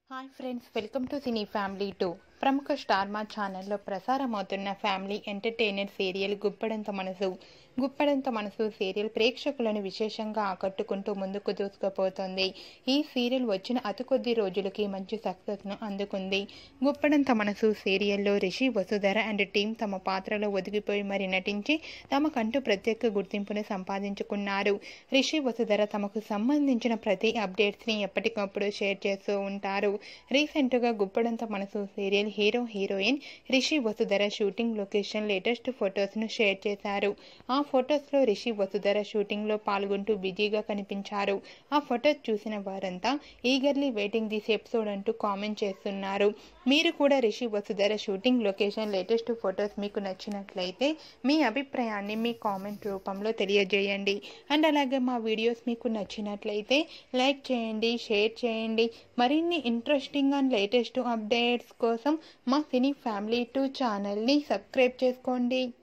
hi friends welcome to Cine Family two ప్రముఖ Star Maa ఛానల్లో ప్రసారమవుతున్న family entertainer serial Guppedantha Manasu Guppedantha Manasu serial ప్రేక్షకులను విశేషంగా ఆకట్టుకుంటూ ముందుకు దూసుకుపోతుంది ఈ సీరియల్ వచ్చిన అతి కొద్ది రోజులకి మంచి సక్సెస్ను అందుకుంది గుప్పడంత మనసు సీరియల్లో రిషి వసుధర అండ్ టీం తమ పాత్రలో ఒదిగిపోయి మరి నటించి తమకంటూ ప్రత్యేక గుర్తింపును సంపాదించుకున్నారు రిషి వసుధర తమకు సంబంధించిన ప్రతి అప్డేట్స్ని ఎప్పటికప్పుడు షేర్ చేస్తూ ఉంటారు రీసెంట్గా Guppedantha Manasu serial hero heroine Rishi Vasudhara shooting location latest ఫొటోస్ను షేర్ చేశారు ఆ ఫొటోస్లో రిషి వసుధర షూటింగ్లో పాల్గొంటూ బిజీగా కనిపించారు ఆ ఫొటోస్ చూసిన వారంతా ఈగర్లీ వెయిటింగ్ దిస్ ఎపిసోడ్ అంటూ కామెంట్ చేస్తున్నారు మీరు కూడా Rishi Vasudhara shooting location latest photos మీకు నచ్చినట్లయితే మీ అభిప్రాయాన్ని మీ కామెంట్ రూపంలో తెలియజేయండి అండ్ అలాగే మా వీడియోస్ మీకు నచ్చినట్లయితే లైక్ చేయండి షేర్ చేయండి మరిన్ని ఇంట్రెస్టింగ్ అండ్ లేటెస్ట్ అప్డేట్స్ కోసం మా సినీ ఫ్యామిలీ టూ ఛానల్ని సబ్స్క్రైబ్ చేసుకోండి